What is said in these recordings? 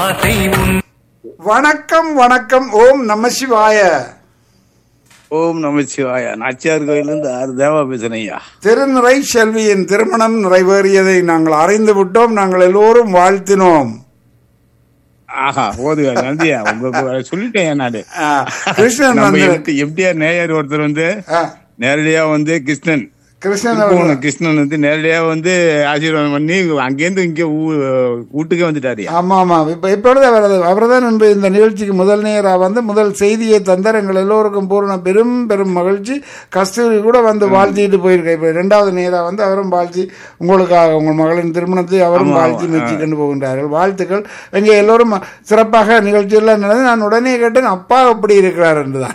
ஆசை உன் வணக்கம் வணக்கம் ஓம் நம சிவாய ஓம் நமச்சிவாய நாச்சியார் கோயிலிருந்து ஆறு தேவா பேசுறேன் ஐயா திருநிறை செல்வியின் திருமணம் நிறைவேறியதை நாங்கள் அறிந்து விட்டோம் நாங்கள் எல்லோரும் வாழ்த்தினோம் ஆஹா போதுங்க நந்தியா உங்க சொல்லிட்டேன் நானு ஆ, கிருஷ்ணன் நம்ம வந்து எம்டி எம்டிஆர் நேயர் ஒருத்தர் வந்து ஆ, நேரடியா வந்து கிருஷ்ணன் கிருஷ்ணன் திருப்புவனம் அவர்கள் கிருஷ்ணன் வந்து நேரடியா வந்து ஆசீர்வாதம் பண்ணி அங்கேருந்து இங்க ஊ- வீட்டுக்கே வந்துட்டாரு ஆமா ஆமா இப்ப இப்பொழுது அவர் அவர்தான் இன்று இந்த நிகழ்ச்சிக்கு முதல் நேரா வந்து முதல் செய்தியை தந்தார் எங்கள் எல்லோருக்கும் பூரண பெரும் பெரும் மகிழ்ச்சி கஸ்தூரி கூட வந்து வாழ்த்திட்டு போயிருக்க இப்ப இரண்டாவது நேரா வந்து அவரும் வாழ்த்தி உங்களுக்காக உங்கள் மகளின் திருமணத்தை அவரும் ஆமா, வாழ்த்தி ஆமா. மெச்சி கொண்டு போகின்றார்கள் வாழ்த்துக்கள் எங்க எல்லோரும் சிறப்பாக நிகழ்ச்சியெல்லாம் நடந்து நான் உடனே கேட்டேன் அப்பா எப்படி இருக்கிறார் என்றுதான்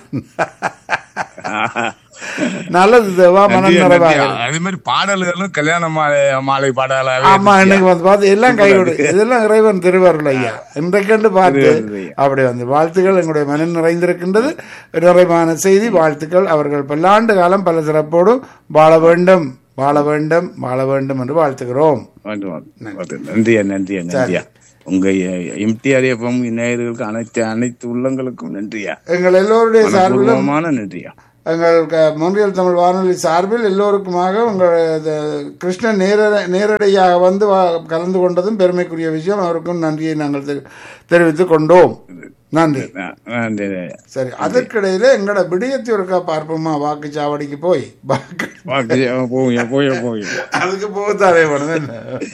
நல்லது தேவா மனம் நன்றி, நன்றி. நிறைவாக அதே மாதிரி பாடல்களும் கல்யாண மாலை மாலை பாடலாவே ஆமா இன்னைக்கு வந்து பார்த்து எல்லாம் கைவிடு இதெல்லாம் இறைவன் திருவருள் ஐயா இன்றைக்கண்டு பார்த்து திருவருள் ஐயா. அப்படி வந்து வாழ்த்துக்கள் எங்களுடைய மனம் நிறைந்திருக்கின்றது நிறைவான செய்தி வாழ்த்துக்கள் அவர்கள் பல்லாண்டு காலம் பல சிறப்போடு வாழ வேண்டும் வாழ வேண்டும் வாழ வேண்டும் என்று வாழ்த்துகிறோம் வேண்டும், வேண்டும். நன்றியா நன்றியா நன்றியா உங்க எம்டிஆர் எஃப்எம் நேயர்களுக்கு அனைத்து அனைத்து உள்ளங்களுக்கும் நன்றியா எங்கள் எல்லோருடைய சார்பிலும் மனப்பூர்வமான நன்றியா எங்கள் க- மொன்றியல் தமிழ் வானொலி சார்பில் எல்லோருக்குமாக உங்கள் இது கிருஷ்ணன் நேர நேரடியாக வந்து வா- கலந்து கொண்டதும் பெருமைக்குரிய விஷயம் அவருக்கும் நன்றியை நாங்கள் தெரி- தெரிவித்துக் கொண்டோம் நன்றி ஆ, நன்றி சரி அதற்கிடையில எங்களோட விடயத்தை ஒருக்கா பார்ப்போமா வாக்குச்சாவடிக்கு போய் வாக்கு வாக்கு போய் போய் போய் அதுக்கு போகத்தானே வேணும் என்ன?